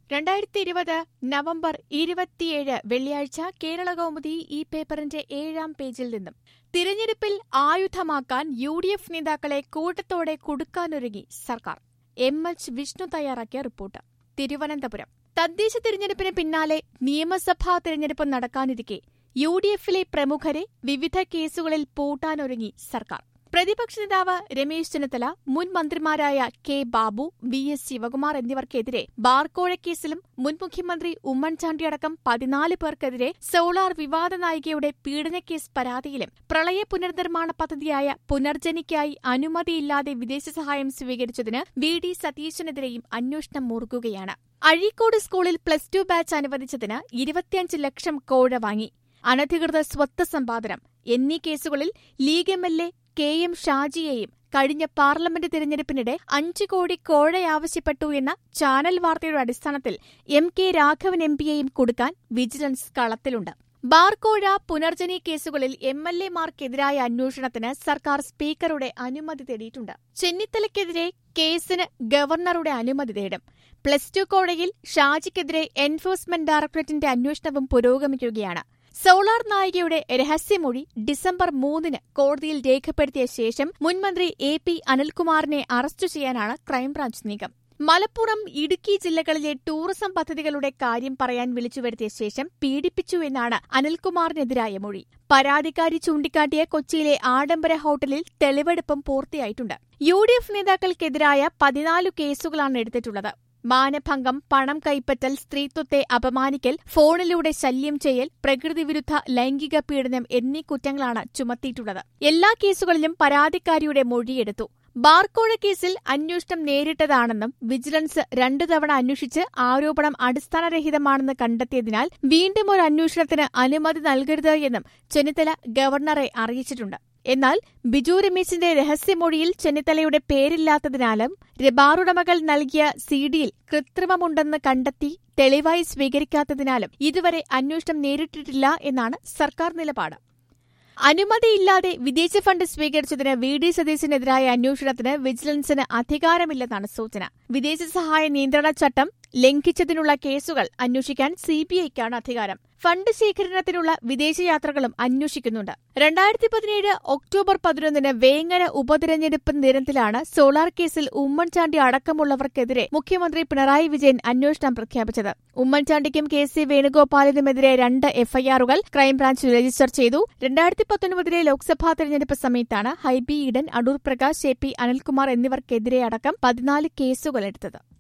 രണ്ടായിരത്തി ഇരുപത് നവംബർ ഇരുപത്തിയേഴ് വെള്ളിയാഴ്ച കേരള കൗമുദി ഈ പേപ്പറിന്റെ ഏഴാം പേജിൽ നിന്നും തിരഞ്ഞെടുപ്പിൽ ആയുധമാക്കാൻ യു ഡി എഫ് നേതാക്കളെ കൂട്ടത്തോടെ കുടുക്കാനൊരുങ്ങി സർക്കാർ എം എച്ച് വിഷ്ണു തയ്യാറാക്കിയ റിപ്പോർട്ട് തിരുവനന്തപുരം തദ്ദേശ തിരഞ്ഞെടുപ്പിന് പിന്നാലെ നിയമസഭാ തിരഞ്ഞെടുപ്പ് നടക്കാനിരിക്കെ യു ഡി എഫിലെ പ്രമുഖരെ വിവിധ കേസുകളിൽ പൂട്ടാനൊരുങ്ങി സർക്കാർ പ്രതിപക്ഷ നേതാവ് രമേശ് ചെന്നിത്തല മുൻ മന്ത്രിമാരായ K Babu V S Sivakumar എന്നിവർക്കെതിരെ ബാർക്കോഴക്കേസിലും മുൻ മുഖ്യമന്ത്രി ഉമ്മൻചാണ്ടി അടക്കം പതിനാല് പേർക്കെതിരെ സോളാർ വിവാദ നായികയുടെ പീഡനക്കേസ് പരാതിയിലും പ്രളയ പുനർനിർമ്മാണ പദ്ധതിയായ പുനർജനിക്കായി അനുമതിയില്ലാതെ വിദേശ സഹായം സ്വീകരിച്ചതിന് വി ഡി സതീശനെതിരെയും അന്വേഷണം മുറുകുകയാണ് അഴീക്കോട് സ്കൂളിൽ പ്ലസ് ടു ബാച്ച് അനുവദിച്ചതിന് ഇരുപത്തിയഞ്ച് ലക്ഷം കോഴ വാങ്ങി അനധികൃത സ്വത്ത് സമ്പാദനം എന്നീ കേസുകളിൽ league M L A K M ഷാജിയെയും കഴിഞ്ഞ പാർലമെന്റ് തിരഞ്ഞെടുപ്പിനിടെ അഞ്ചു കോടി കോഴയാവശ്യപ്പെട്ടു എന്ന ചാനൽ വാർത്തയുടെ അടിസ്ഥാനത്തിൽ എം കെ രാഘവൻ എം പിയെയും കൊടുക്കാൻ വിജിലൻസ് കളത്തിലുണ്ട് ബാർക്കോഴ പുനർജനി കേസുകളിൽ എം എൽ എമാർക്കെതിരായ അന്വേഷണത്തിന് സർക്കാർ സ്പീക്കറുടെ അനുമതി തേടിയിട്ടുണ്ട് ചെന്നിത്തലയ്ക്കെതിരെ കേസിന് ഗവർണറുടെ അനുമതി തേടും പ്ലസ് ടു കോഴയിൽ ഷാജിക്കെതിരെ എൻഫോഴ്സ്മെന്റ് ഡയറക്ടറേറ്റിന്റെ അന്വേഷണവും പുരോഗമിക്കുകയാണ് സോളാർ നായികയുടെ രഹസ്യമൊഴി ഡിസംബർ മൂന്നിന് കോടതിയിൽ രേഖപ്പെടുത്തിയ ശേഷം മുൻമന്ത്രി എ പി അനിൽകുമാറിനെ അറസ്റ്റ് ചെയ്യാനാണ് ക്രൈംബ്രാഞ്ച് നീക്കം മലപ്പുറം ഇടുക്കി ജില്ലകളിലെ ടൂറിസം പദ്ധതികളുടെ കാര്യം പറയാൻ വിളിച്ചുവരുത്തിയ ശേഷം പീഡിപ്പിച്ചു എന്നാണ് അനിൽകുമാറിനെതിരായ മൊഴി പരാതിക്കാരി ചൂണ്ടിക്കാട്ടിയ കൊച്ചിയിലെ ആഡംബര ഹോട്ടലിൽ തെളിവെടുപ്പും പൂർത്തിയായിട്ടുണ്ട് യു ഡി എഫ് നേതാക്കൾക്കെതിരായ പതിനാല് കേസുകളാണ് എടുത്തിട്ടുള്ളത് മാനഭംഗം പണം കൈപ്പറ്റൽ സ്ത്രീത്വത്തെ അപമാനിക്കൽ ഫോണിലൂടെ ശല്യം ചെയ്യൽ പ്രകൃതിവിരുദ്ധ ലൈംഗിക പീഡനം എന്നീ കുറ്റങ്ങളാണ് ചുമത്തിയിട്ടുള്ളത് എല്ലാ കേസുകളിലും പരാതിക്കാരിയുടെ മൊഴിയെടുത്തു ബാർക്കോഴ കേസിൽ അന്വേഷണം നേരിട്ടതാണെന്നും വിജിലൻസ് രണ്ടു തവണ അന്വേഷിച്ച് ആരോപണം അടിസ്ഥാനരഹിതമാണെന്ന് കണ്ടെത്തിയതിനാൽ വീണ്ടും ഒരു അന്വേഷണത്തിന് അനുമതി നൽകരുത് എന്നും ചെന്നിത്തല ഗവർണറെ അറിയിച്ചിട്ടുണ്ട് എന്നാൽ ബിജു രമേശിന്റെ രഹസ്യമൊഴിയിൽ ചെന്നിത്തലയുടെ പേരില്ലാത്തതിനാലും ബാറുടമകൾ നൽകിയ സിഡിയിൽ കൃത്രിമമുണ്ടെന്ന് കണ്ടെത്തി തെളിവായി സ്വീകരിക്കാത്തതിനാലും ഇതുവരെ അന്വേഷണം നേരിട്ടിട്ടില്ല എന്നാണ് സർക്കാർ നിലപാട് അനുമതിയില്ലാതെ വിദേശ ഫണ്ട് സ്വീകരിച്ചതിന് വി ഡി സതീശനെതിരായ അന്വേഷണത്തിന് വിജിലൻസിന് അധികാരമില്ലെന്നാണ് സൂചന വിദേശ സഹായ നിയന്ത്രണ ചട്ടം ലംഘിച്ചതിനുള്ള കേസുകൾ അന്വേഷിക്കാൻ സിബിഐക്കാണ് അധികാരം ഫണ്ട് ശേഖരണത്തിനുള്ള വിദേശയാത്രകളും അന്വേഷിക്കുന്നുണ്ട് രണ്ടായിരത്തി പതിനേഴ് ഒക്ടോബർ പതിനൊന്നിന് വേങ്ങര ഉപതെരഞ്ഞെടുപ്പ് ദിനത്തിലാണ് സോളാർ കേസിൽ ഉമ്മൻചാണ്ടി അടക്കമുള്ളവർക്കെതിരെ മുഖ്യമന്ത്രി പിണറായി വിജയൻ അന്വേഷണം പ്രഖ്യാപിച്ചത് ഉമ്മൻചാണ്ടിക്കും കെ സി വേണുഗോപാലിനുമെതിരെ രണ്ട് എഫ്ഐആറുകൾ ക്രൈംബ്രാഞ്ച് രജിസ്റ്റർ ചെയ്തു രണ്ടായിരത്തി പത്തൊൻപതിലെ ലോക്സഭാ തെരഞ്ഞെടുപ്പ് സമയത്താണ് ഹൈബി ഈഡൻ അടൂർ പ്രകാശ് എ പി അനിൽകുമാർ എന്നിവർക്കെതിരെ അടക്കം പതിനാല് കേസുകൾ എടുത്തത്